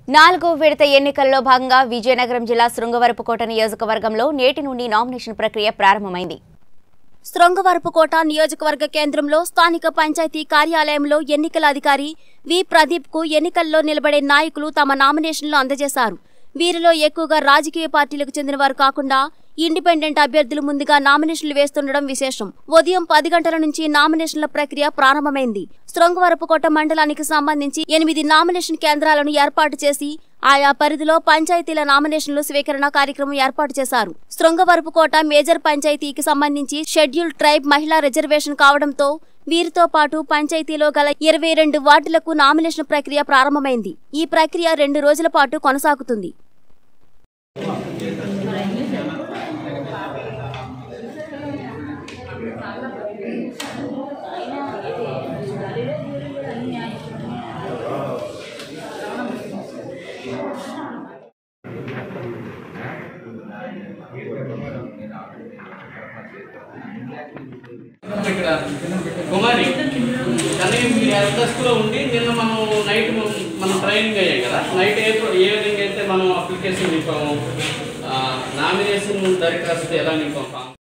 నాలుగో విడత ఎన్నికల్లో భాగంగా విజయనగరం జిల్లా శృంగవరపుకోట నియోజకవర్గంలో నేటి నుండి నామినేషన్ ప్రక్రియ ప్రారంభమైంది శృంగవరపుకోట నియోజకవర్గ కేంద్రంలో స్థానిక పంచాయతీ కార్యాలయంలో ఎన్నికల అధికారి వి ప్రదీప్ కు ఎన్నికల్లో నిలబడే నాయకులు తమ నామినేషన్లు అందజేశారు వీరిలో ఎక్కువగా రాజకీయ పార్టీలకు చెందిన వారు కాకుండా ఇండిపెండెంట్ అభ్యర్థులు ముందుగా నామినేషన్లు వేస్తుండడం విశేషం ఉదయం పది గంటల నుంచి నామినేషన్ల ప్రక్రియ ప్రారంభమైంది శృంగవరపుకోట మండలానికి సంబంధించి ఎనిమిది నామినేషన్ కేంద్రాలను ఏర్పాటు చేసి ఆయా పరిధిలో పంచాయతీల నామినేషన్లు స్వీకరణ కార్యక్రమం ఏర్పాటు చేశారు శృంగవరపుకోట మేజర్ పంచాయతీకి సంబంధించి షెడ్యూల్ ట్రైబ్ మహిళా రిజర్వేషన్ కావడంతో వీరితో పాటు పంచాయతీలో గల ఇరవై రెండు వార్డులకు నామినేషన్ ప్రక్రియ ప్రారంభమైంది ఈ ప్రక్రియ రెండు రోజుల పాటు కొనసాగుతుంది ఇక్కడ కుమారి కానీ మీరు అంతస్తులో ఉండి నిన్న మనం నైట్ మనం ట్రైనింగ్ అయ్యాయి కదా నైట్ ఏ ఏ విధంగా అయితే మనం అప్లికేషన్ నింపాము నామినేషన్ దరఖాస్తు ఎలా నింపాము